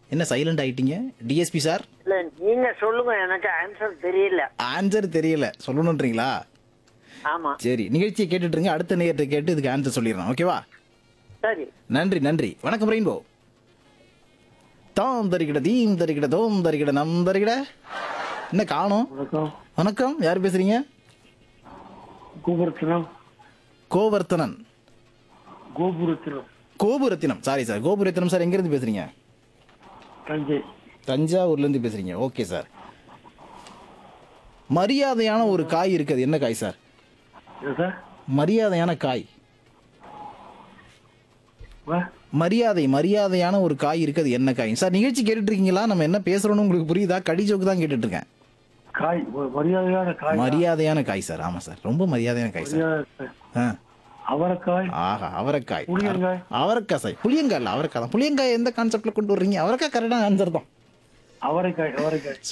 என்ன சைலண்ட் ஆயிட்டீங்க DSP sir இல்ல நீங்க சொல்லுங்க எனக்கு ஆன்சர் தெரியல ஆன்சர் தெரியல சொல்லணுன்றீங்களா ஆமா சரி நிகழ்ச்சியை கேட்டுட்டு இருங்க அடுத்த நேரத்தை கேட்டு இதுக்கு ஆன்சர் சொல்லிடுறேன் ஓகேவா சரி நன்றி நன்றி வணக்கம் ரெயின்போ தாம் தரிக்கிட தீம் தரிக்கிட தோம் தரிக்கிட நம் தரிக்கிட என்ன காணோம் வணக்கம் வணக்கம் யார் பேசுறீங்க Gopurathinam Govardhanan Gopurathinam Gopurathinam sorry sir Gopurathinam sir எங்கேருந்து பேசுறீங்க தஞ்சை தஞ்சாவூர்லேருந்து பேசுறீங்க ஓகே சார் மரியாதையான ஒரு காய் இருக்குது என்ன காய் சார் என்ன சார் மரியாதையான காய் வா மரியாதை மரியாதையான ஒரு காய் இருக்குது என்ன காய் சார் நிகழ்ச்சி கேட்டுட்டு இருக்கீங்களா நம்ம என்ன பேசுறோம்னு உங்களுக்கு புரியுதா கடி ஜோக்கு தான் கேட்டுட்டு இருக்கேன் காய் ஒரு மரியாதையான காய் மரியாதையான காய் சார் ஆமா சார் ரொம்ப மரியாதையான காய் சார் மரியாதை காய். ஆ அவரைக்காய் ஆஹா அவரைக்காய் புளியங்காய். அவரைக்காய் சார் புளியங்காய் இல்ல அவரைக்காய் தான் புளியங்காய் எந்த கான்செப்ட்ல கொண்டு வர்றீங்க அவரைக்காய் கரெக்டான ஆன்சர் தான் அவரைக்காய் அவரைக்காய்